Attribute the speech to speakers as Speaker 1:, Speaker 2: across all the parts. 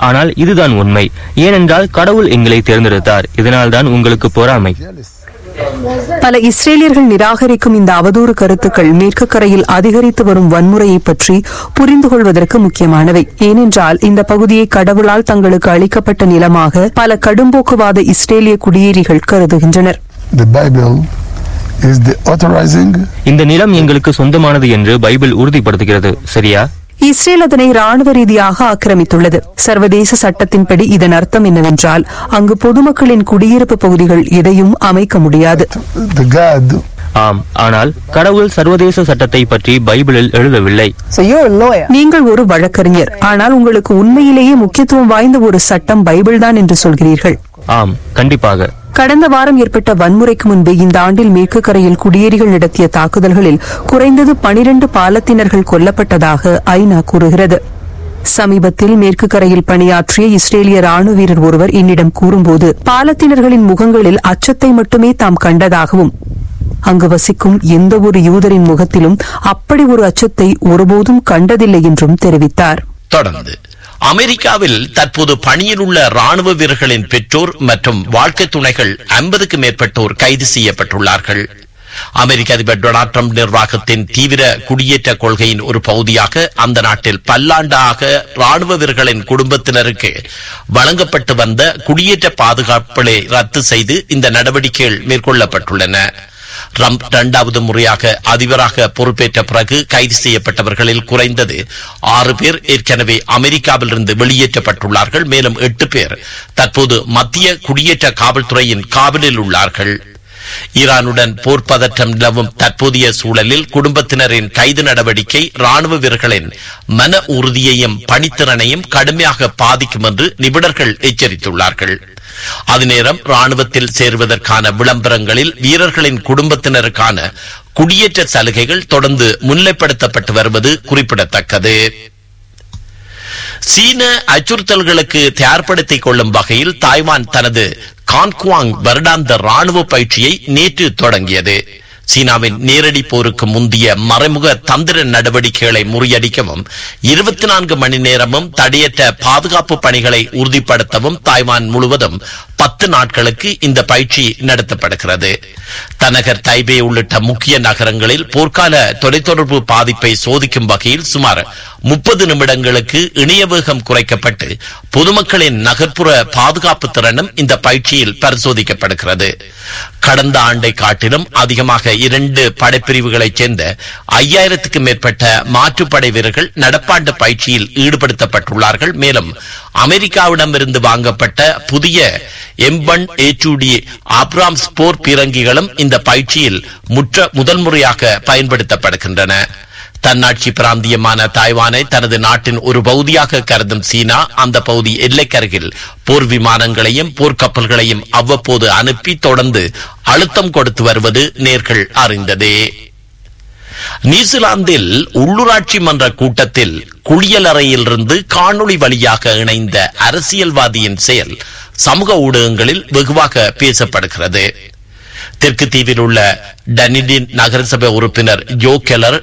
Speaker 1: ஆனால் இதுதான் உண்மை ஏனென்றால் கடவுள் எங்களை தேர்ந்தெடுத்தார் இதனால்தான் உங்களுக்கு பொறாமை
Speaker 2: பல இஸ்ரேலியர்கள் நிராகரிக்கும் இந்த அவதூறு கருத்துக்கள் மேற்கு கரையில் அதிகரித்து வரும் வன்முறையை பற்றி புரிந்து கொள்வதற்கு முக்கியமானவை ஏனென்றால் இந்த பகுதியை கடவுளால் தங்களுக்கு அளிக்கப்பட்ட நிலமாக பல கடும்போக்குவாத இஸ்ரேலிய குடியேறிகள் கருதுகின்றனர்
Speaker 3: The Bible is the authorizing
Speaker 1: இந்த நிலம் எங்களுக்கு சொந்தமானது என்று பைபிள் உறுதிப்படுத்துகிறது சரியா
Speaker 2: இஸ்ரேல் அதனை ராணுவ ரீதியாக ஆக்கிரமித்துள்ளது சர்வதேச சட்டத்தின்படி இதன் அர்த்தம் என்னவென்றால் அங்கு பொதுமக்களின் குடியிருப்பு பகுதிகள் எதையும் அமைக்க முடியாது
Speaker 3: the God
Speaker 1: ஆம் ஆனால் கடவுள் சர்வதேச சட்டத்தை பற்றி பைபிளில் எழுதவில்லை
Speaker 4: So you're a lawyer.
Speaker 2: நீங்கள் ஒரு வழக்கறிஞர் ஆனால் உங்களுக்கு உண்மையிலேயே முக்கியத்துவம் வாய்ந்த ஒரு சட்டம் பைபிள் தான் என்று சொல்கிறீர்கள்
Speaker 1: ஆம் கண்டிப்பாக
Speaker 2: கடந்த வாரம் ஏற்பட்ட வன்முறைக்கு முன்பு இந்த ஆண்டில் மேற்கு கரையில் குடியேறிகள் நடத்திய தாக்குதல்களில் குறைந்தது பனிரண்டு பாலத்தினர்கள் கொல்லப்பட்டதாக ஐநா கூறுகிறது சமீபத்தில் மேற்கு கரையில் பணியாற்றிய இஸ்ரேலிய ராணுவ வீரர் ஒருவர் என்னிடம் கூறும்போது பாலத்தினர்களின் முகங்களில் அச்சத்தை மட்டுமே தாம் கண்டதாகவும் அங்கு வசிக்கும் எந்த ஒரு யூதரின் முகத்திலும் அப்படி ஒரு அச்சத்தை ஒருபோதும் கண்டதில்லை என்றும் தெரிவித்தார்
Speaker 5: தொடர்ந்து அமெரிக்காவில் தற்போது பணியில் உள்ள ராணுவ வீரர்களின் பெற்றோர் மற்றும் வாழ்க்கை துணைகள் ஐம்பதுக்கு மேற்பட்டோர் கைது செய்யப்பட்டுள்ளார்கள் அமெரிக்க அதிபர் டொனால்ட் ட்ரம்ப் நிர்வாகத்தின் தீவிர குடியேற்ற கொள்கையின் ஒரு பகுதியாக அந்த நாட்டில் பல்லாண்டாக ராணுவ வீரர்களின் குடும்பத்தினருக்கு வழங்கப்பட்டு வந்த குடியேற்ற பாதுகாப்புகளை ரத்து செய்து இந்த நடவடிக்கைகள் மேற்கொள்ளப்பட்டுள்ளன ட்ரம்ப் இரண்டாவது முறையாக அதிபராக பொறுப்பேற்ற பிறகு கைது செய்யப்பட்டவர்களில் குறைந்தது ஆறு பேர் ஏற்கனவே அமெரிக்காவிலிருந்து வெளியேற்றப்பட்டுள்ளார்கள் மேலும் எட்டு பேர் தற்போது மத்திய குடியேற்ற காவல்துறையின் காவலில் உள்ளார்கள் ஈரானுடன் போர் பதற்றம் நிலவும் தற்போதைய சூழலில் குடும்பத்தினரின் கைது நடவடிக்கை ராணுவ வீரர்களின் மன உறுதியையும் பணித்திறனையும் கடுமையாக பாதிக்கும் என்று நிபுணர்கள் எச்சரித்துள்ளார்கள் அது நேரம் ராணுவத்தில் சேருவதற்கான விளம்பரங்களில் வீரர்களின் குடும்பத்தினருக்கான குடியேற்ற சலுகைகள் தொடர்ந்து முன்னிலைப்படுத்தப்பட்டு வருவது குறிப்பிடத்தக்கது சீன அச்சுறுத்தல்களுக்கு தயார்படுத்திக் கொள்ளும் வகையில் தாய்வான் தனது கான்குவாங் வருடாந்த ராணுவ பயிற்சியை நேற்று தொடங்கியது சீனாவின் நேரடி போருக்கு முந்திய மறைமுக தந்திர நடவடிக்கைகளை முறியடிக்கவும் இருபத்தி நான்கு மணி நேரமும் தடையற்ற பாதுகாப்பு பணிகளை உறுதிப்படுத்தவும் தாய்வான் முழுவதும் பத்து நாட்களுக்கு இந்த பயிற்சி நடத்தப்படுகிறது தனகர் தைபே உள்ளிட்ட முக்கிய நகரங்களில் போர்க்கால தொலைத்தொடர்பு பாதிப்பை சோதிக்கும் வகையில் சுமார் முப்பது நிமிடங்களுக்கு இணைய வேகம் குறைக்கப்பட்டு பொதுமக்களின் நகர்ப்புற பாதுகாப்பு திறனும் இந்த பயிற்சியில் பரிசோதிக்கப்படுகிறது கடந்த ஆண்டை காட்டிலும் அதிகமாக இரண்டு படைப்பிரிவுகளைச் சேர்ந்த ஐயாயிரத்துக்கு மேற்பட்ட மாற்றுப்படை வீரர்கள் நடப்பாண்டு பயிற்சியில் ஈடுபடுத்தப்பட்டுள்ளார்கள் மேலும் அமெரிக்காவிடமிருந்து வாங்கப்பட்ட புதிய எம்பன் ஏடி ஆப்ராம்ஸ் போர் பீரங்கிகளும் இந்த பயிற்சியில் முற்ற முதல் முறையாக பயன்படுத்தப்படுகின்றன தன்னாட்சி பிராந்தியமான தாய்வானை தனது நாட்டின் ஒரு பகுதியாக கருதும் சீனா அந்த பகுதி எல்லைக்கருகில் போர் விமானங்களையும் போர்க்கப்பல்களையும் அவ்வப்போது அனுப்பி தொடர்ந்து அழுத்தம் கொடுத்து வருவது நேர்கள் அறிந்ததே நியூசிலாந்தில் உள்ளூராட்சி மன்ற கூட்டத்தில் குளியலறையிலிருந்து காணொளி வழியாக இணைந்த அரசியல்வாதியின் செயல் சமூக ஊடகங்களில் வெகுவாக பேசப்படுகிறது தெற்கு தீவில் உள்ள டனிடின் நகரசபை உறுப்பினர் ஜோ கெலர்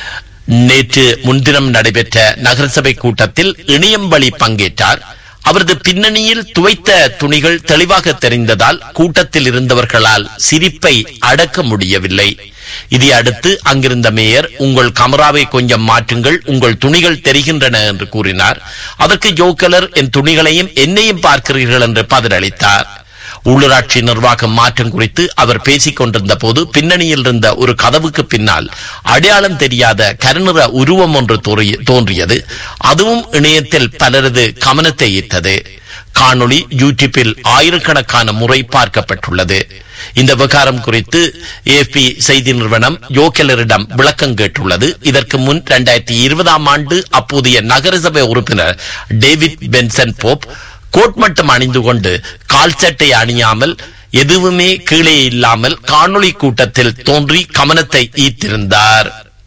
Speaker 5: நேற்று முன்தினம் நடைபெற்ற நகரசபை கூட்டத்தில் இணையம் வழி பங்கேற்றார் அவரது பின்னணியில் துவைத்த துணிகள் தெளிவாக தெரிந்ததால் கூட்டத்தில் இருந்தவர்களால் சிரிப்பை அடக்க முடியவில்லை இதை அடுத்து அங்கிருந்த மேயர் உங்கள் கமராவை கொஞ்சம் மாற்றுங்கள் உங்கள் துணிகள் தெரிகின்றன என்று கூறினார் அதற்கு ஜோக்கலர் என் துணிகளையும் என்னையும் பார்க்கிறீர்கள் என்று பதிலளித்தார் உள்ளூராட்சி நிர்வாகம் மாற்றம் குறித்து அவர் பேசிக் கொண்டிருந்த போது பின்னணியில் இருந்த ஒரு கதவுக்கு பின்னால் அடையாளம் தெரியாத கருநிற உருவம் ஒன்று தோன்றி- தோன்றியது அதுவும் இணையத்தில் பலரது கவனத்தை ஈர்த்தது காணொளி யூடியூப்பில் ஆயிரக்கணக்கான முறை பார்க்கப்பட்டுள்ளது இந்த விவகாரம் குறித்து ஏபி செய்தி நிறுவனம் யோகெலரிடம் விளக்கம் கேட்டுள்ளது இதற்கு முன் இரண்டாயிரத்தி இருபதாம் ஆண்டு அப்போதைய நகரசபை உறுப்பினர் டேவிட் பென்சன் போப் கோட் மட்டும் அணிந்து கொண்டு கால் சட்டை அணியாமல் எதுவுமே கீழே இல்லாமல் காணொளி கூட்டத்தில் தோன்றி கவனத்தை ஈர்த்திருந்தார்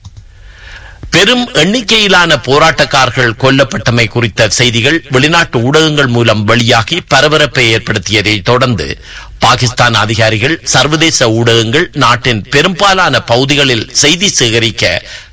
Speaker 5: பெரும் எண்ணிக்கையிலான போராட்டக்காரர்கள் கொல்லப்பட்டமை குறித்த செய்திகள் வெளிநாட்டு ஊடகங்கள் மூலம் வெளியாகி பரபரப்பை ஏற்படுத்தியதை தொடர்ந்து பாகிஸ்தான் அதிகாரிகள் சர்வதேச ஊடகங்கள் நாட்டின் பெரும்பாலான பகுதிகளில் செய்தி சேகரிக்க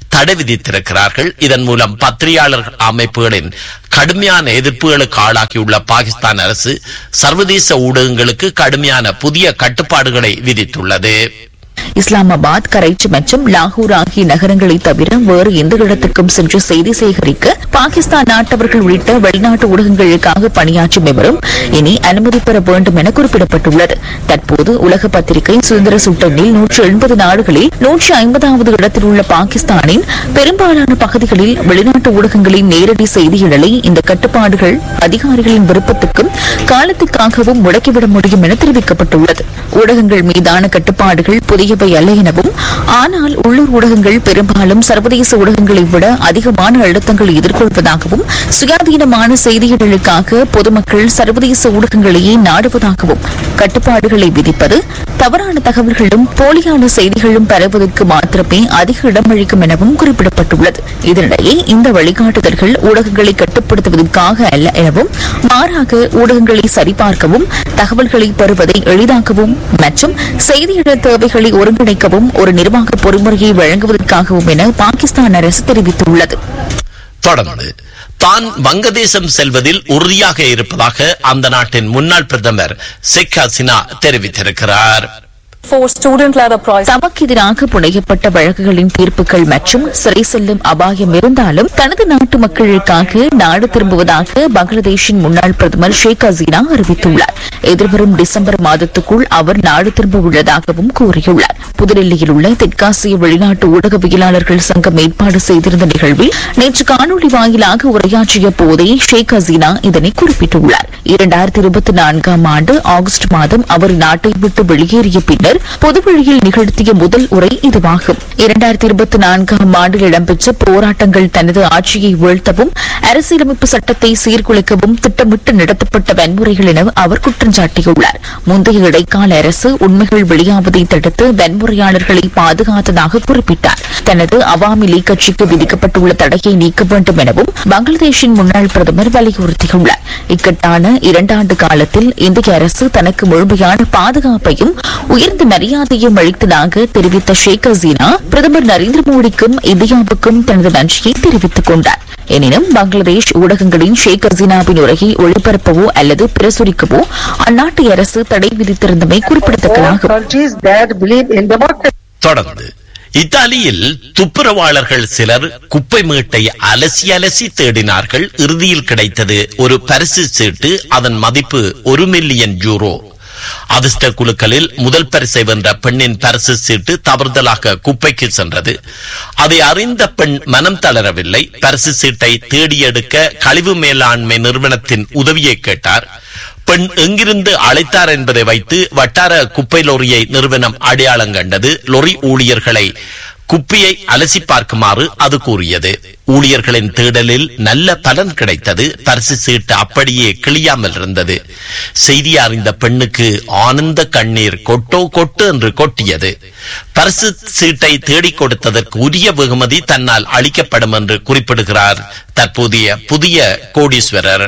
Speaker 5: தடை விதித்திருக்கிறார்கள் இதன் மூலம் பத்திரிகையாளர் அமைப்புகளின் கடுமையான எதிர்ப்புகளுக்கு ஆளாக்கியுள்ள பாகிஸ்தான் அரசு சர்வதேச ஊடகங்களுக்கு கடுமையான புதிய கட்டுப்பாடுகளை விதித்துள்ளது
Speaker 4: இஸ்லாமாபாத் கரைச்சி மற்றும் லாகூர் ஆகிய நகரங்களை தவிர வேறு எந்த இடத்துக்கும் சென்று செய்தி சேகரிக்க பாகிஸ்தான் நாட்டவர்கள் உள்ளிட்ட வெளிநாட்டு ஊடகங்களுக்காக பணியாற்றும் எவரும் இனி அனுமதி பெற வேண்டும் என குறிப்பிடப்பட்டுள்ளது தற்போது உலக பத்திரிகை சுதந்திர சுட்டனில் நூற்று எண்பது நாடுகளில் நூற்றி ஐம்பதாவது இடத்தில் உள்ள பாகிஸ்தானின் பெரும்பாலான பகுதிகளில் வெளிநாட்டு ஊடகங்களின் நேரடி செய்திகளை இந்த கட்டுப்பாடுகள் அதிகாரிகளின் விருப்பத்துக்கும் காலத்துக்காகவும் முடக்கிவிட முடியும் என தெரிவிக்கப்பட்டுள்ளது ஊடகங்கள் மீதான கட்டுப்பாடுகள் புதியவை அல்ல எனவும் ஆனால் உள்ளூர் ஊடகங்கள் பெரும்பாலும் சர்வதேச ஊடகங்களை விட அதிகமான அழுத்தங்களை எதிர்கொள்வதாகவும் சுயாதீனமான செய்திகளுக்காக பொதுமக்கள் சர்வதேச ஊடகங்களையே நாடுவதாகவும் கட்டுப்பாடுகளை விதிப்பது தவறான தகவல்களும் போலியான செய்திகளும் பரவுவதற்கு மாத்திரமே அதிக இடமளிக்கும் எனவும் குறிப்பிடப்பட்டுள்ளது இதனிடையே இந்த வழிகாட்டுதல்கள் ஊடகங்களை கட்டுப்படுத்துவதற்காக அல்ல எனவும் மாறாக ஊடகங்களை சரிபார்க்கவும் தகவல்களை பெறுவதை எளிதாக்கவும் மற்றும் செய்தியிட தேவைகளை ஒருங்கிணைக்கவும் ஒரு நிர்வாக பொறிமுறையை வழங்குவதற்காகவும் என பாகிஸ்தான் அரசு தெரிவித்துள்ளது
Speaker 5: தொடர்ந்து தான் வங்கதேசம் செல்வதில் உறுதியாக இருப்பதாக அந்த நாட்டின் முன்னாள் பிரதமர் ஷேக் ஹசீனா தெரிவித்திருக்கிறார்
Speaker 6: for student-led uprising.
Speaker 4: தமக்கு எதிராக புனையப்பட்ட வழக்குகளின் தீர்ப்புகள் மற்றும் சிறை செல்லும் அபாயம் இருந்தாலும் தனது நாட்டு மக்களுக்காக நாடு திரும்புவதாக பங்களாதேஷின் முன்னாள் பிரதமர் ஷேக் ஹசீனா அறிவித்துள்ளார் எதிர்வரும் டிசம்பர் மாதத்துக்குள் அவர் நாடு திரும்ப உள்ளதாகவும் கூறியுள்ளார் புதுடெல்லியில் உள்ள தெற்காசிய வெளிநாட்டு ஊடகவியலாளர்கள் சங்கம் ஏற்பாடு செய்திருந்த நிகழ்வில் நேற்று காணொலி வாயிலாக உரையாற்றிய போதே ஷேக் ஹசீனா இதனை குறிப்பிட்டுள்ளார் இரண்டாயிரத்தி இருபத்தி நான்காம் ஆண்டு ஆகஸ்ட் மாதம் அவர் நாட்டை விட்டு வெளியேறிய பின்னர் பொதுவழியில் நிகழ்த்திய முதல் உரை இதுவாகும் இரண்டாயிரத்தி இருபத்தி நான்காம் ஆண்டில் இடம்பெற்ற போராட்டங்கள் தனது ஆட்சியை வீழ்த்தவும் அரசியலமைப்பு சட்டத்தை சீர்குலைக்கவும் திட்டமிட்டு நடத்தப்பட்ட வன்முறைகள் என அவர் குற்றம் சாட்டியுள்ளார் முந்தைய இடைக்கால அரசு உண்மைகள் வெளியாவதை தடுத்து வன்முறையாளர்களை பாதுகாத்ததாக குறிப்பிட்டார் தனது அவாமி லீக் கட்சிக்கு விதிக்கப்பட்டுள்ள தடையை நீக்க வேண்டும் எனவும் பங்களாதேஷின் முன்னாள் பிரதமர் வலியுறுத்தியுள்ளார் இக்கட்டான இரண்டாண்டு காலத்தில் இந்திய அரசு தனக்கு முழுமையான பாதுகாப்பையும் உயர்ந்த மரியாதையும் அளித்ததாக தெரிவித்த ஷேக் ஹசீனா பிரதமர் நரேந்திர மோடிக்கும் இந்தியாவுக்கும் தனது நன்றியை தெரிவித்துக் கொண்டார் எனினும் பங்களாதேஷ் ஊடகங்களின் ஷேக் ஹசீனாவின் உரையை ஒளிபரப்பவோ அல்லது பிரசுரிக்கவோ அந்நாட்டு அரசு தடை விதித்திருந்தமை குறிப்பிடத்தக்கதாகும்
Speaker 7: countries that believe in democracy.
Speaker 5: தொடர்ந்து இத்தாலியில் துப்புரவாளர்கள் சிலர் குப்பை மீட்டை அலசி அலசி தேடினார்கள் இறுதியில் கிடைத்தது ஒரு பரிசு சீட்டு அதன் மதிப்பு ஒரு மில்லியன் யூரோ அதிர்ஷ்ட குழுக்களில் முதல் பரிசை வென்ற பெண்ணின் பரிசு சீட்டு தவறுதலாக குப்பைக்கு சென்றது அதை அறிந்த பெண் மனம் தளரவில்லை பரிசு சீட்டை தேடி எடுக்க கழிவு மேலாண்மை நிறுவனத்தின் உதவியை கேட்டார் பெண் எங்கிருந்து அழைத்தார் என்பதை வைத்து வட்டார குப்பை லொரியை நிறுவனம் அடையாளம் கண்டது லொரி ஊழியர்களை குப்பியை அலசி பார்க்குமாறு அது கூறியது ஊழியர்களின் தேடலில் நல்ல பலன் கிடைத்தது பரிசு சீட்டு அப்படியே கிளியாமல் இருந்தது செய்தி அறிந்த பெண்ணுக்கு ஆனந்த கண்ணீர் கொட்டோ கொட்டு என்று கொட்டியது பரிசு சீட்டை தேடிக் கொடுத்ததற்கு உரிய வெகுமதி தன்னால் அளிக்கப்படும் என்று குறிப்பிடுகிறார் தற்போதைய புதிய கோடீஸ்வரர்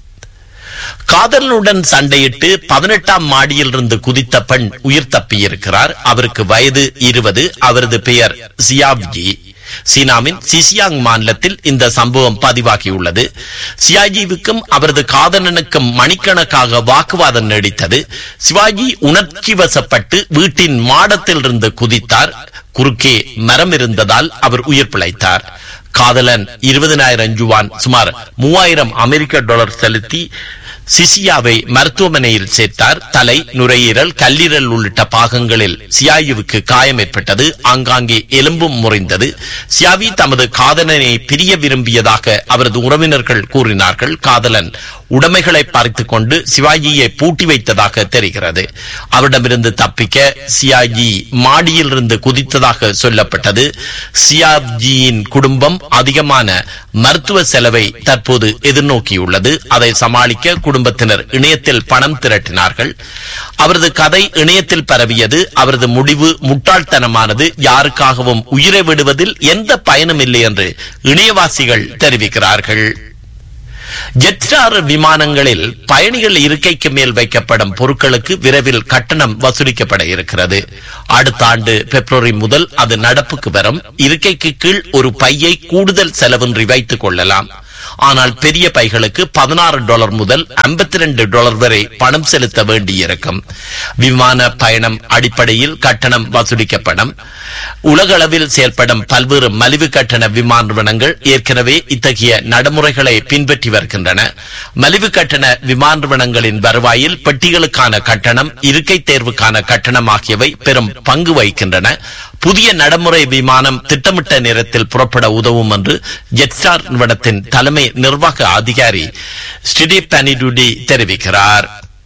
Speaker 5: காதலனுடன் சண்டையிட்டு பதினெட்டாம் மாடியிலிருந்து குதித்த பெண் உயிர் தப்பியிருக்கிறார் அவருக்கு வயது இருபது அவரது பெயர் சியாவ்ஜி சீனாவின் சிசியாங் மாநிலத்தில் இந்த சம்பவம் பதிவாகியுள்ளது சியாஜிவுக்கும் அவரது காதலனுக்கும் மணிக்கணக்காக வாக்குவாதம் நீடித்தது சிவாஜி உணர்ச்சி வசப்பட்டு வீட்டின் மாடத்திலிருந்து குதித்தார் குறுக்கே மரம் இருந்ததால் அவர் உயிர் பிழைத்தார் காதலன் இருபதனாயிரம் ஜுவான் சுமார் மூவாயிரம் அமெரிக்க டாலர் செலுத்தி சிசியாவை மருத்துவமனையில் சேர்த்தார் தலை நுரையீரல் கல்லீரல் உள்ளிட்ட பாகங்களில் சியாயுவுக்கு காயம் ஏற்பட்டது ஆங்காங்கே எலும்பும் முறிந்தது சியாவி தமது காதலனை பிரிய விரும்பியதாக அவரது உறவினர்கள் கூறினார்கள் காதலன் உடைமைகளை பறித்துக் கொண்டு சிவாஜியை பூட்டி வைத்ததாக தெரிகிறது அவரிடமிருந்து தப்பிக்க சியாஜி மாடியிலிருந்து குதித்ததாக சொல்லப்பட்டது சியாஜியின் குடும்பம் அதிகமான மருத்துவ செலவை தற்போது எதிர்நோக்கியுள்ளது அதை சமாளிக்க குடும்பத்தினர் இணையத்தில் பணம் திரட்டினார்கள் அவரது கதை இணையத்தில் பரவியது அவரது முடிவு முட்டாள்தனமானது யாருக்காகவும் உயிரை விடுவதில் எந்த பயனும் இல்லை என்று இணையவாசிகள் தெரிவிக்கிறார்கள் ஜெட்ஸ்டார் விமானங்களில் பயணிகள் இருக்கைக்கு மேல் வைக்கப்படும் பொருட்களுக்கு விரைவில் கட்டணம் வசூலிக்கப்பட இருக்கிறது அடுத்த ஆண்டு பிப்ரவரி முதல் அது நடப்புக்கு வரும் இருக்கைக்கு கீழ் ஒரு பையை கூடுதல் செலவின்றி வைத்துக் கொள்ளலாம் ஆனால் பெரிய பைகளுக்கு பதினாறு டாலர் முதல் ஐம்பத்தி ரெண்டு டாலர் வரை பணம் செலுத்த வேண்டியிருக்கும் விமான பயணம் அடிப்படையில் கட்டணம் வசூலிக்கப்படும் உலகளவில் செயல்படும் பல்வேறு மலிவு கட்டண விமான நிறுவனங்கள் ஏற்கனவே இத்தகைய நடைமுறைகளை பின்பற்றி வருகின்றன மலிவு கட்டண விமான நிறுவனங்களின் வருவாயில் பெட்டிகளுக்கான கட்டணம் இருக்கை தேர்வுக்கான கட்டணம் ஆகியவை பெரும் பங்கு வகிக்கின்றன புதிய நடைமுறை விமானம் திட்டமிட்ட நேரத்தில் புறப்பட உதவும் என்று ஜெட்ஸ்டார் நிறுவனத்தின் தலைமை நிர்வாக அதிகாரி ஸ்டிடி பனிடுடி தெரிவிக்கிறார்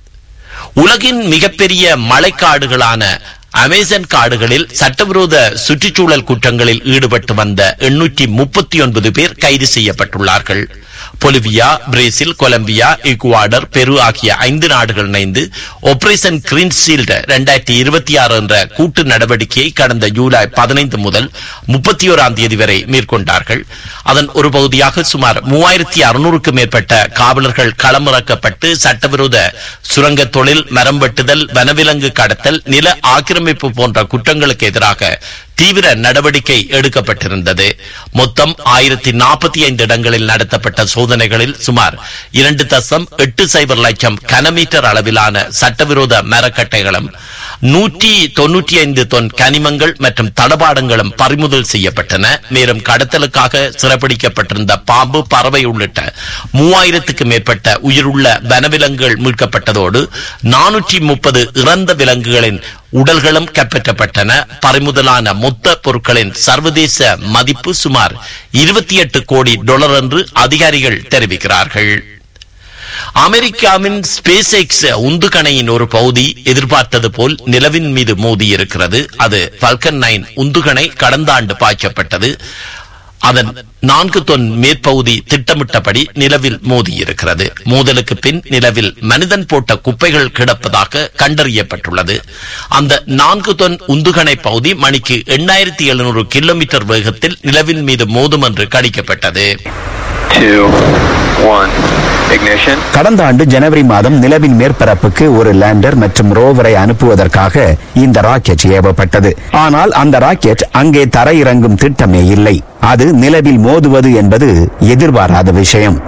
Speaker 5: உலகின் மிகப்பெரிய மழைக்காடுகளான அமேசன் காடுகளில் சட்டவிரோத சுற்றுச்சூழல் குற்றங்களில் ஈடுபட்டு வந்த எண்ணூற்றி முப்பத்தி ஒன்பது பேர் கைது செய்யப்பட்டுள்ளார்கள் Bolivia Brazil Colombia Ecuador Peru ஆகிய ஐந்து நாடுகள் இணைந்து ஆபரேஷன் கிரீன்ஷீல்ட் இரண்டாயிரத்தி இருபத்தி ஆறு என்ற கூட்டு நடவடிக்கையை கடந்த ஜூலை பதினைந்து முதல் முப்பத்தி ஓராம் தேதி வரை மேற்கொண்டார்கள் அதன் ஒரு பகுதியாக சுமார் மூவாயிரத்தி அறுநூறுக்கு மேற்பட்ட காவலர்கள் களமிறக்கப்பட்டு சட்டவிரோத சுரங்க தொழில் மரம் வெட்டுதல் வனவிலங்கு கடத்தல் நில ஆக்கிரமிப்பு போன்ற குற்றங்களுக்கு எதிராக தீவிர நடவடிக்கை எடுக்கப்பட்டிருந்தது மொத்தம் ஆயிரத்தி நாற்பத்தி ஐந்து இடங்களில் நடத்தப்பட்ட சோதனைகளில் சுமார் இரண்டு தசம் எட்டு சைபர் லட்சம் கனமீட்டர் அளவிலான சட்டவிரோத மரக்கட்டைகளும் நூற்றி தொன்னூற்றி ஐந்து தொன் கனிமங்கள் மற்றும் தடபாடங்களும் பறிமுதல் செய்யப்பட்டன மேலும் கடத்தலுக்காக சிறப்பிடிக்கப்பட்டிருந்த பாம்பு பறவை உள்ளிட்ட மூவாயிரத்துக்கு மேற்பட்ட உயிருள்ள வனவிலங்குகள் மீட்கப்பட்டதோடு நானூற்றி முப்பது இறந்த விலங்குகளின் உடல்களும் கைப்பற்றப்பட்டன பறிமுதலான மொத்த பொருட்களின் சர்வதேச மதிப்பு சுமார் இருபத்தி எட்டு கோடி டாலர் என்று அதிகாரிகள் தெரிவிக்கிறார்கள் அமெரிக்காவின் ஸ்பேஸ் எக்ஸ் உந்துகணையின் ஒரு பகுதி எதிர்பார்த்தது போல் நிலவின் மீது மோதி இருக்கிறது அது பல்கன் நைன் உந்துகணை கடந்த ஆண்டு பாய்ச்சப்பட்டது அதன் நான்கு தொன் மேற்பகுதி திட்டமிட்டபடி நிலவில் மோதி இருக்கிறது மோதலுக்கு பின் நிலவில் மனிதன் போட்ட குப்பைகள் கிடப்பதாக கண்டறியப்பட்டுள்ளது அந்த நான்கு தொன் உந்துகணை பகுதி மணிக்கு எண்ணாயிரத்தி எழுநூறு கிலோமீட்டர் வேகத்தில் நிலவின் மீது மோதும் என்று கணிக்கப்பட்டது
Speaker 8: two, one, ignition.
Speaker 9: கடந்த ஆண்டு ஜனவரி மாதம் நிலவின் மேற்பரப்புக்கு ஒரு லேண்டர் மற்றும் ரோவரை அனுப்புவதற்காக இந்த ராக்கெட் ஏவப்பட்டது ஆனால் அந்த ராக்கெட் அங்கே தரையிறங்கும் திட்டமே இல்லை அது நிலவில் மோதுவது என்பது எதிர்பாராத விஷயம்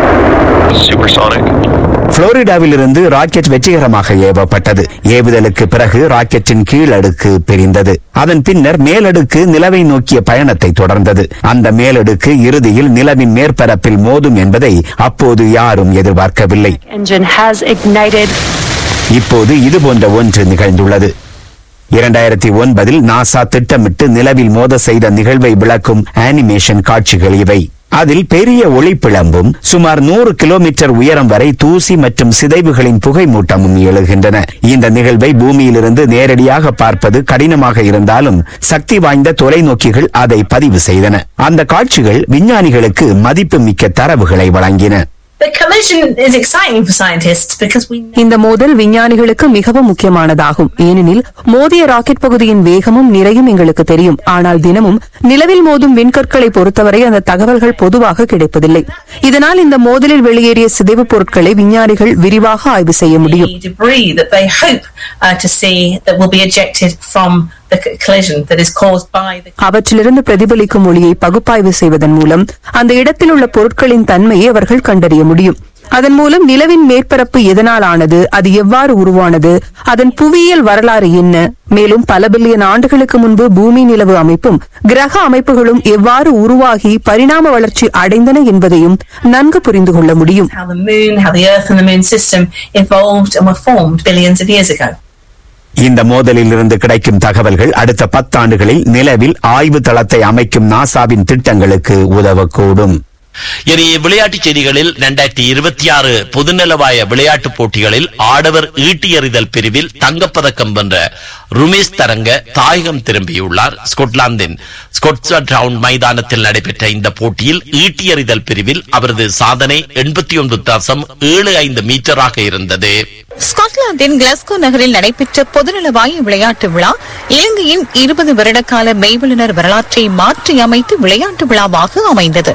Speaker 8: Supersonic.
Speaker 9: புளோரிடாவிலிருந்து ராக்கெட் வெற்றிகரமாக ஏவப்பட்டது ஏவுதலுக்கு பிறகு ராக்கெட்டின் கீழடுக்கு பிரிந்தது அதன் பின்னர் மேலடுக்கு நிலவை நோக்கிய பயணத்தை தொடர்ந்தது அந்த மேலடுக்கு இறுதியில் நிலவின் மேற்பரப்பில் மோதும் என்பதை அப்போது யாரும் எதிர்பார்க்கவில்லை
Speaker 6: engine has ignited
Speaker 9: இப்போது இது போன்ற ஒன்று நிகழ்ந்துள்ளது இரண்டாயிரத்தி ஒன்பதில் நாசா திட்டமிட்டு நிலவில் மோத செய்த நிகழ்வை விளக்கும் அனிமேஷன் காட்சிகள் இவை அதில் பெரிய ஒளிப்பிழம்பும் சுமார் நூறு கிலோமீட்டர் உயரம் வரை தூசி மற்றும் சிதைவுகளின் புகைமூட்டமும் எழுகின்றன இந்த நிகழ்வை பூமியிலிருந்து நேரடியாக பார்ப்பது கடினமாக இருந்தாலும் சக்தி வாய்ந்த தொலைநோக்கிகள் அதை பதிவு செய்தன அந்த காட்சிகள் விஞ்ஞானிகளுக்கு மதிப்புமிக்க தரவுகளை வழங்கின
Speaker 10: The collision is exciting for scientists because we know
Speaker 2: இந்த மோதல் விஞ்ஞானிகளுக்கு மிகவும் முக்கியமானதாகும் ஏனெனில் மோதிய ராக்கெட் பகுதியின் வேகமும் நிறையும் எங்களுக்கு தெரியும் ஆனால் தினமும் நிலவில் மோதும் விண்கற்களை பொறுத்தவரை அந்த தகவல்கள் பொதுவாக கிடைப்பதில்லை இதனால் இந்த மோதலில் வெளியேறிய சிதைவுப் பொருட்களை விஞ்ஞானிகள் விரிவாக ஆய்வு செய்ய முடியும்
Speaker 10: the debris that they hope uh, to see that will be ejected from the c- collision that is caused by the
Speaker 2: அவற்றிலிருந்து பிரதிபலிக்கும் ஒளியை பகுப்பாய்வு செய்வதன் மூலம் அந்த இடத்தில் உள்ள பொருட்களின் தன்மையை அவர்கள் கண்டறிய முடியும் அதன் மூலம் நிலவின் மேற்பரப்பு எதனால் ஆனது அது எவ்வாறு உருவானது அதன் புவியியல் வரலாறு என்ன மேலும் பல பில்லியன் ஆண்டுகளுக்கு முன்பு பூமி நிலவு அமைப்பும் கிரக அமைப்புகளும் எவ்வாறு உருவாகி பரிணாம வளர்ச்சி அடைந்தன என்பதையும் நன்கு புரிந்து கொள்ள முடியும்
Speaker 10: how the moon, how the Earth and the moon system evolved and were formed billions of years ago.
Speaker 9: இந்த மோதலில் இருந்து கிடைக்கும் தகவல்கள் அடுத்த பத்தாண்டுகளில் நிலவில் ஆய்வு தளத்தை அமைக்கும் நாசாவின் திட்டங்களுக்கு உதவக்கூடும்
Speaker 5: இனி விளையாட்டுச் செய்திகளில் இரண்டாயிரத்தி இருபத்தி ஆறு பொதுநலவாய விளையாட்டுப் போட்டிகளில் ஆடவர் ஈட்டி எறிதல் பிரிவில் தங்கப்பதக்கம் வென்ற ருமேஷ் தரங்க தாயகம் திரும்பியுள்ளார் ஸ்கொட்லாந்தின் ஸ்கொட்ஸ்வர்ட் டவுன் மைதானத்தில் நடைபெற்ற இந்த போட்டியில் ஈட்டி எறிதல் பிரிவில் அவரது சாதனை எண்பத்தி ஒன்பது தசம் ஏழு ஐந்து மீட்டராக இருந்தது
Speaker 4: ஸ்காட்லாந்தின் கிளாஸ்கோ நகரில் நடைபெற்ற பொதுநலவாய விளையாட்டு விழா இலங்கையின் இருபது வருடகால மெய்வல்லுநர் வரலாற்றை மாற்றி அமைத்து விளையாட்டு விழாவாக அமைந்தது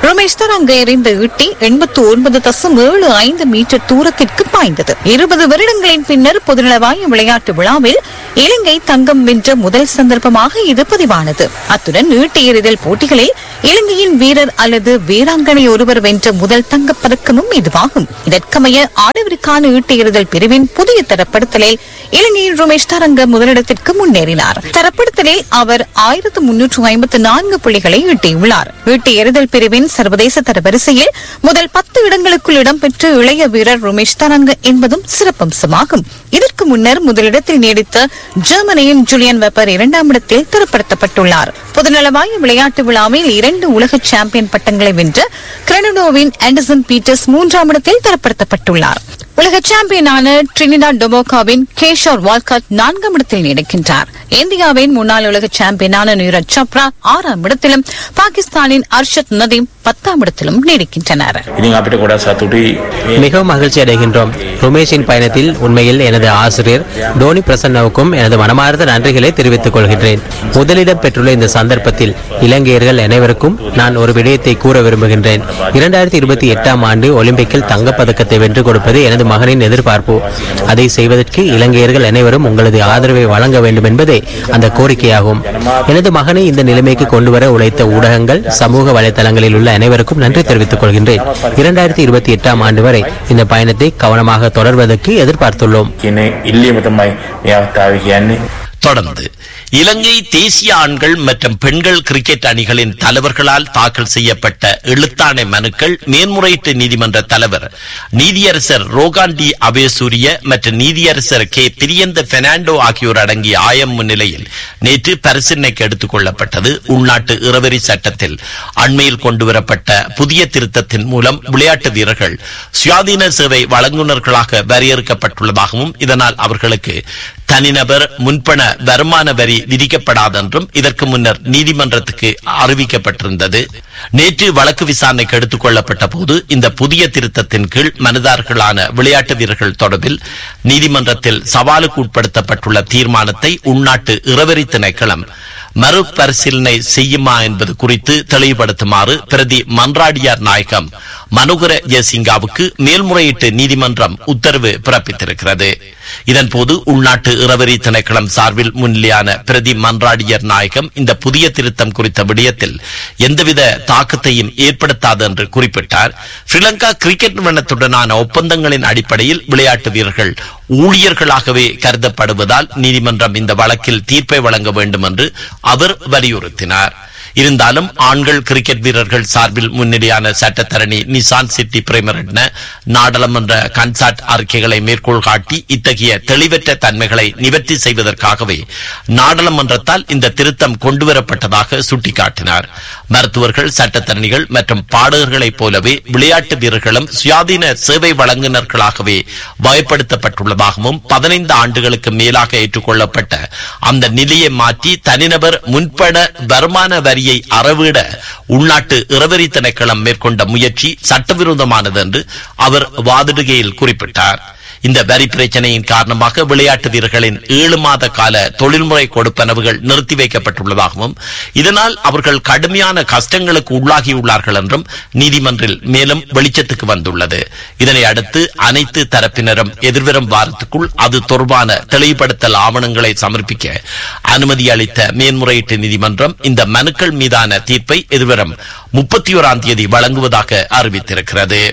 Speaker 11: ரமேஷ் தரங்க எறிந்த ஈட்டி எண்பத்து ஒன்பது தசம் ஏழு ஐந்து மீட்டர் தூரத்திற்கு பாய்ந்தது இருபது வருடங்களின் பின்னர் பொதுநலவாய விளையாட்டு விழாவில் இலங்கை தங்கம் வென்ற முதல் சந்தர்ப்பமாக இது பதிவானது அத்துடன் ஈட்டி எறிதல் போட்டிகளில் இலங்கையின் வீரர் அல்லது வீராங்கனை ஒருவர் வென்ற முதல் தங்கப் பதக்கமும் இதுவாகும் இதற்கமைய ஆடவருக்கான ஈட்டி எறிதல் பிரிவின் புதிய தரப்படுத்தலில் இலங்கையின் ரமேஷ் தரங்க முதலிடத்திற்கு முன்னேறினார் தரப்படுத்தலில் அவர் ஆயிரத்து முன்னூற்று ஐம்பத்து நான்கு புள்ளிகளை ஈட்டியுள்ளார் ஈட்டி எறிதல் பிரிவின் சர்வதேச தரவரிசையில் முதல் பத்து இடங்களுக்குள் இடம்பெற்ற இளைய வீரர் ரமேஷ் தரங்க என்பதும் சிறப்பம்சமாகும் இதற்கு முன்னர் முதலிடத்தில் நீடித்த ஜெர்மனியின் ஜூலியன் வெப்பர் இரண்டாம் இடத்தில் தரப்படுத்தப்பட்டுள்ளார் பொதுநலவாய விளையாட்டு விழாவில் இரண்டு உலக சாம்பியன் பட்டங்களை வென்ற கிரனடோவின் ஆண்டர்சன் பீட்டர்ஸ் மூன்றாம் இடத்தில் தரப்படுத்தப்பட்டுள்ளார் உலக சாம்பியனான ட்ரினிடா டொமோகாவின் கேஷோர் வால்காட் நான்காம் இடத்தில் நீடிக்கின்றார் இந்தியாவின் முன்னாள் உலக சாம்பியனான நீரஜ் சப்ரா ஆறாம் இடத்திலும் பாகிஸ்தானின் அர்ஷத் நதீம் பத்தாம் இடத்திலும் நீடிக்கின்றனர்
Speaker 12: ඉතින් අපිට ගොඩක් සතුටුයි
Speaker 13: மிகவும் மகிழ்ச்சி அடைகின்றோம் ருமேஷின் பயணத்தில் உண்மையில் எனது ஆசிரியர் டோனி பிரசன்னவுக்கும் எனது மனமார்ந்த நன்றிகளை தெரிவித்துக் கொள்கின்றேன் முதலிடம் பெற்றுள்ள இந்த சந்தர்ப்பத்தில் இலங்கையர்கள் அனைவருக்கும் நான் ஒரு விடயத்தை கூற விரும்புகின்றேன் இரண்டாயிரத்தி இருபத்தி எட்டாம் ஆண்டு ஒலிம்பிக்கில் தங்கப்பதக்கத்தை வென்று கொடுப்பது எனது மகனின் எதிர்பார்ப்பு அதை செய்வதற்கு இலங்கையர்கள் அனைவரும் உங்களது ஆதரவை வழங்க வேண்டும் என்பதே அந்த கோரிக்கையாகும் எனது மகனை இந்த நிலைமைக்கு கொண்டுவர உழைத்த ஊடகங்கள் சமூக வலைதளங்களில் உள்ள அனைவருக்கும் நன்றி தெரிவித்துக் கொள்கின்றேன் இரண்டாயிரத்தி இருபத்தி எட்டாம் ஆண்டு வரை இந்த பயணத்தை கவனமாக தொடர்வதற்கு எதிர்பார்த்துள்ளோம்
Speaker 12: කියන ඉල්ලීම තමයි මේ අවස්ථාවේ කියන්නේ
Speaker 5: தொடர்ந்து இலங்கை தேசிய ஆண்கள் மற்றும் பெண்கள் கிரிக்கெட் அணிகளின் தலைவர்களால் தாக்கல் செய்யப்பட்ட எழுத்தாணை மனுக்கள் மேன்முறையீட்டு நீதிமன்ற தலைவர் நீதியரசர் ரோகாண்டி அபயசூரிய மற்றும் நீதியரசர் கே பிரியந்த பெர்னாண்டோ ஆகியோர் அடங்கிய ஆயம் முன்னிலையில் நேற்று பரிசீலனைக்கு எடுத்துக் கொள்ளப்பட்டது உள்நாட்டு இறவரி சட்டத்தில் அண்மையில் கொண்டுவரப்பட்ட புதிய திருத்தத்தின் மூலம் விளையாட்டு வீரர்கள் சுயாதீன சேவை வழங்குனர்களாக வரையறுக்கப்பட்டுள்ளதாகவும் இதனால் அவர்களுக்கு தனிநபர் முன்பண வருமான வரி விதிக்கப்படாதென்றும் இதற்கு முன்னர் நீதிமன்றத்துக்கு அறிவிக்கப்பட்டிருந்தது நேற்று வழக்கு விசாரணைக்கு எடுத்துக் கொள்ளப்பட்ட போது இந்த புதிய திருத்தத்தின் கீழ் மனிதர்களான விளையாட்டு வீரர்கள் தொடர்பில் நீதிமன்றத்தில் சவாலுக்கு உட்படுத்தப்பட்டுள்ள தீர்மானத்தை உள்நாட்டு இறவரி திணைக்களம் மறுபரிசீலனை செய்யுமா என்பது குறித்து தெளிவுபடுத்துமாறு பிரதி மன்றாடியார் நாயகம் மனுகர ஜெயசிங்காவுக்கு மேல்முறையீட்டு நீதிமன்றம் உத்தரவு பிறப்பித்திருக்கிறது இதன்போது உள்நாட்டு இறவரி திணைக்களம் சார்பில் முன்னிலையான பிரதி மன்றாடியர் நாயகம் இந்த புதிய திருத்தம் குறித்த விடயத்தில் எந்தவித தாக்கத்தையும் ஏற்படுத்தாது என்று குறிப்பிட்டார் ஸ்ரீலங்கா கிரிக்கெட் நிறுவனத்துடனான ஒப்பந்தங்களின் அடிப்படையில் விளையாட்டு வீரர்கள் ஊழியர்களாகவே கருதப்படுவதால் நீதிமன்றம் இந்த வழக்கில் தீர்ப்பை வழங்க வேண்டும் என்று அவர் வலியுறுத்தினார் இருந்தாலும் ஆண்கள் கிரிக்கெட் வீரர்கள் சார்பில் முன்னிலையான சட்டத்தரணி நிசான் சிட்டி பிரேமரட்ன நாடாளுமன்ற கன்சாட் அறிக்கைகளை மேற்கோள் காட்டி இத்தகைய தெளிவற்ற தன்மைகளை நிவர்த்தி செய்வதற்காகவே நாடாளுமன்றத்தால் இந்த திருத்தம் கொண்டுவரப்பட்டதாக சுட்டிக்காட்டினார் மருத்துவர்கள் சட்டத்தரணிகள் மற்றும் பாடகர்களைப் போலவே விளையாட்டு வீரர்களும் சுயாதீன சேவை வழங்குனர்களாகவே வகைப்படுத்தப்பட்டுள்ளதாகவும் பதினைந்து ஆண்டுகளுக்கு மேலாக ஏற்றுக்கொள்ளப்பட்ட அந்த நிலையை மாற்றி தனிநபர் முன்பண வருமான வரியை அறவிட உள்நாட்டு இறவரி திணைக்களம் மேற்கொண்ட முயற்சி சட்டவிரோதமானது என்று அவர் வாதிடுகையில் குறிப்பிட்டார் இந்த வரி பிரச்சனையின் காரணமாக விளையாட்டு வீரர்களின் ஏழு மாத கால தொழில்முறை கொடுப்பனவுகள் நிறுத்தி வைக்கப்பட்டுள்ளதாகவும் இதனால் அவர்கள் கடுமையான கஷ்டங்களுக்கு உள்ளாகியுள்ளார்கள் என்றும் நீதிமன்றில் மேலும் வெளிச்சத்துக்கு வந்துள்ளது இதனை அடுத்து அனைத்து தரப்பினரும் எதிர்வரும் வாரத்துக்குள் அது தொடர்பான தெளிவுபடுத்தல் ஆவணங்களை சமர்ப்பிக்க அனுமதி அளித்த மேன்முறையீட்டு நீதிமன்றம் இந்த மனுக்கள் மீதான தீர்ப்பை எதிர்வரும் முப்பத்தி ஓராம் தேதி வழங்குவதாக அறிவித்திருக்கிறது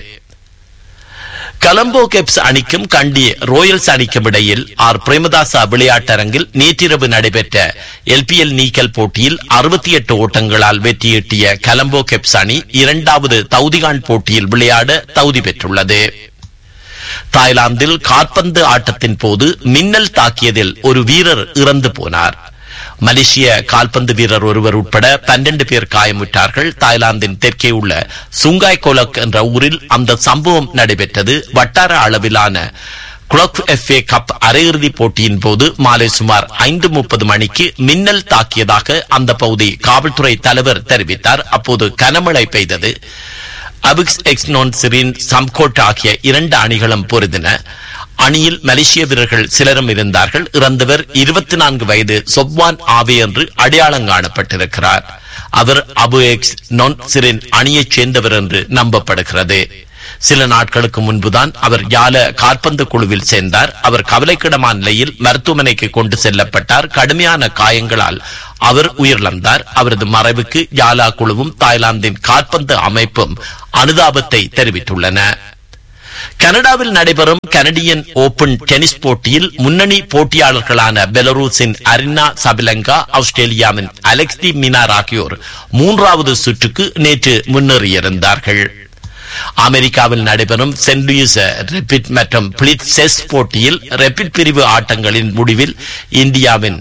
Speaker 5: கலம்போ கெப்ஸ் அணிக்கும் கண்டி ரோயல்ஸ் அணிக்கும் இடையில் ஆர் பிரேமதாசா விளையாட்டரங்கில் நேற்றிரவு நடைபெற்ற எல்பிஎல் நீக்கல் போட்டியில் அறுபத்தி எட்டு ஓட்டங்களால் வெற்றியீட்டிய கலம்போ கெப்ஸ் அணி இரண்டாவது தௌதிகான் போட்டியில் விளையாட தகுதி பெற்றுள்ளது தாய்லாந்தில் காற்பந்து ஆட்டத்தின் போது மின்னல் தாக்கியதில் ஒரு வீரர் இறந்து போனார் மலேசிய கால்பந்து வீரர் ஒருவர் உட்பட பன்னெண்டு பேர் காயமுற்றார்கள் தாய்லாந்தின் தெற்கே உள்ள சுங்காய் கோலக் என்ற ஊரில் அந்த சம்பவம் நடைபெற்றது வட்டார அளவிலான குளக் எஃப்ஏ கப் அரையிறுதி போட்டியின் போது மாலை சுமார் ஐந்து முப்பது மணிக்கு மின்னல் தாக்கியதாக அந்த பகுதி காவல்துறை தலைவர் தெரிவித்தார் அப்போது கனமழை பெய்தது அபிக்ஸ் எக்ஸ்னோன் சிரின் சம்கோட் ஆகிய இரண்டு அணிகளும் பொருதின அணியில் மலேசிய வீரர்கள் சிலரும் இருந்தார்கள் இறந்தவர் இருபத்தி நான்கு வயது சொப்வான் ஆவே என்று அடையாளம் காணப்பட்டிருக்கிறார் அவர் அபு எக்ஸ் நான் சிரின் அணியைச் சேர்ந்தவர் என்று நம்பப்படுகிறது சில நாட்களுக்கு முன்புதான் அவர் யால காற்பந்து குழுவில் சேர்ந்தார் அவர் கவலைக்கிடமான நிலையில் மருத்துவமனைக்கு கொண்டு செல்லப்பட்டார் கடுமையான காயங்களால் அவர் உயிரிழந்தார் அவரது மறைவுக்கு யாலா குழுவும் தாய்லாந்தின் காற்பந்து அமைப்பும் அனுதாபத்தை தெரிவித்துள்ளன கனடாவில் நடைபெறும் கனடியன் ஓபன் டென்னிஸ் போட்டியில் முன்னணி போட்டியாளர்களான பெலரூஸின் அரினா சபிலங்கா ஆஸ்திரேலியாவின் அலெக்ஸ் டி மினார் ஆகியோர் மூன்றாவது சுற்றுக்கு நேற்று முன்னேறியிருந்தார்கள் அமெரிக்காவில் நடைபெறும் சென்ட் லூயிஸ் ரெபிட் மற்றும் பிளிட் செஸ் போட்டியில் ரெபிட் பிரிவு ஆட்டங்களின் முடிவில் இந்தியாவின்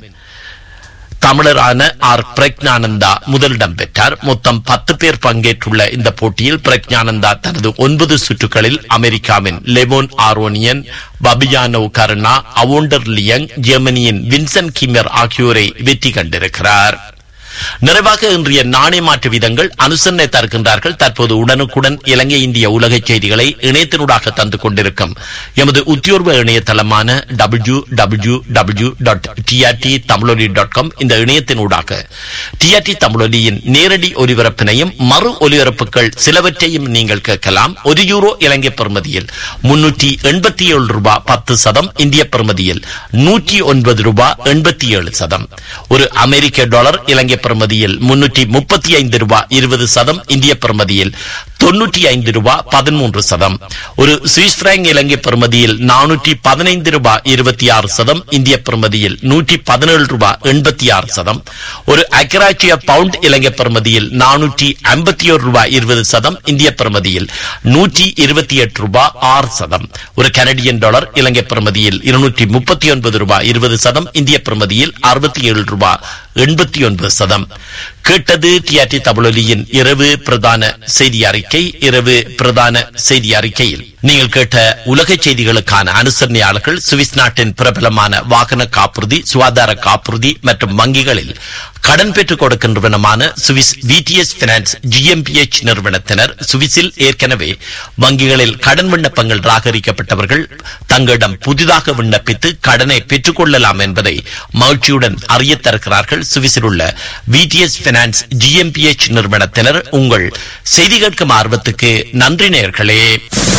Speaker 5: தமிழரான ஆர் பிரக்ஞானந்தா முதலிடம் பெற்றார் மொத்தம் பத்து பேர் பங்கேற்றுள்ள இந்த போட்டியில் பிரக்ஞானந்தா தனது ஒன்பது சுற்றுகளில் அமெரிக்காவின் லெவோன் ஆரோனியன் பபியானோ கருணா அவோண்டர் லியங் ஜெர்மனியின் வின்சன் கிமர் ஆகியோரை வெற்றி கண்டிருக்கிறார் நிறைவாக இன்றைய நாணய மாற்று வீதங்கள் அனுசரணை தருகின்றார்கள் தற்போது உடனுக்குடன் இலங்கை இந்திய உலக செய்திகளை இணையத்தினூடாக தந்து கொண்டிருக்கும் எமது உத்தியோர்வ இணையதளமான W W W dot TRT Tamiloli dot com இந்த இணையத்தினூடாக டிஆர்டி தமிழொலியின் நேரடி ஒலிபரப்பினையும் மறு ஒலிபரப்புகள் சிலவற்றையும் நீங்கள் கேட்கலாம் ஒரு யூரோ இலங்கை பெறுமதியில் முன்னூற்றி எண்பத்தி ஏழு ரூபாய் பத்து சதம் இந்திய பெறுமதியில் நூற்றி ஒன்பது ரூபாய் எண்பத்தி ஏழு சதம் ஒரு அமெரிக்க டாலர் இலங்கை பெறுமதியில் முன்னூற்றி முப்பத்தி ஐந்து ரூபாய் இருபது சதம் இந்திய பெறுமதியில் தொன்னூற்றி ஐந்து ரூபாய் பதிமூன்று சதம் ஒரு சுவிஸ் பிராங்க் இலங்கை பெறுமதியில் நானூற்றி பதினைந்து ரூபாய் இருபத்தி ஆறு சதம் இந்திய பெறுமதியில் நூற்றி பதினேழு ரூபாய் எண்பத்தி ஆறு சதம் ஒரு அக்கராட்சிய பவுண்ட் இலங்கை பெறுமதியில் நானூற்றி ஐம்பத்தி ஒரு ரூபாய் இருபது சதம் இந்திய பெறுமதியில் நூற்றி இருபத்தி எட்டு ரூபாய் ஆறு சதம் ஒரு கனடியன் டாலர் இலங்கை பெறுமதியில் இருநூற்றி முப்பத்தி ஒன்பது ரூபாய் இருபது சதம் இந்திய பெறுமதியில் அறுபத்தி ஏழு ரூபாய் எண்பத்தி ஒன்பது சதம் கேட்டது டிஆர்டி தமிழொலியின் இரவு பிரதான செய்தி அறிக்கை இரவு பிரதான செய்தி அறிக்கையில் நீங்கள் கேட்ட உலக செய்திகளுக்கான அனுசரணையாளர்கள் சுவிஸ் நாட்டின் பிரபலமான வாகன காப்புறுதி சுகாதார காப்புறுதி மற்றும் வங்கிகளில் கடன் பெற்றுக் கொடுக்கின்றவனமான சுவிஸ் விடிஎஸ் பினான்ஸ் ஜிஎம்பிஎச் நிறுவனத்தினர் சுவிஸில் ஏற்கனவே வங்கிகளில் கடன் விண்ணப்பங்கள் ராகரிக்கப்பட்டவர்கள் தங்களிடம் புதிதாக விண்ணப்பித்து கடனை பெற்றுக் கொள்ளலாம் என்பதை மகிழ்ச்சியுடன் அறியத் தருகிறார்கள் சுவிஸில் உள்ள விடிஎஸ் பினான்ஸ் ஜிஎம்பிஎச் நிறுவனத்தினர் உங்கள் செய்தி கேட்கும் ஆர்வத்துக்கு நன்றி நேர்களே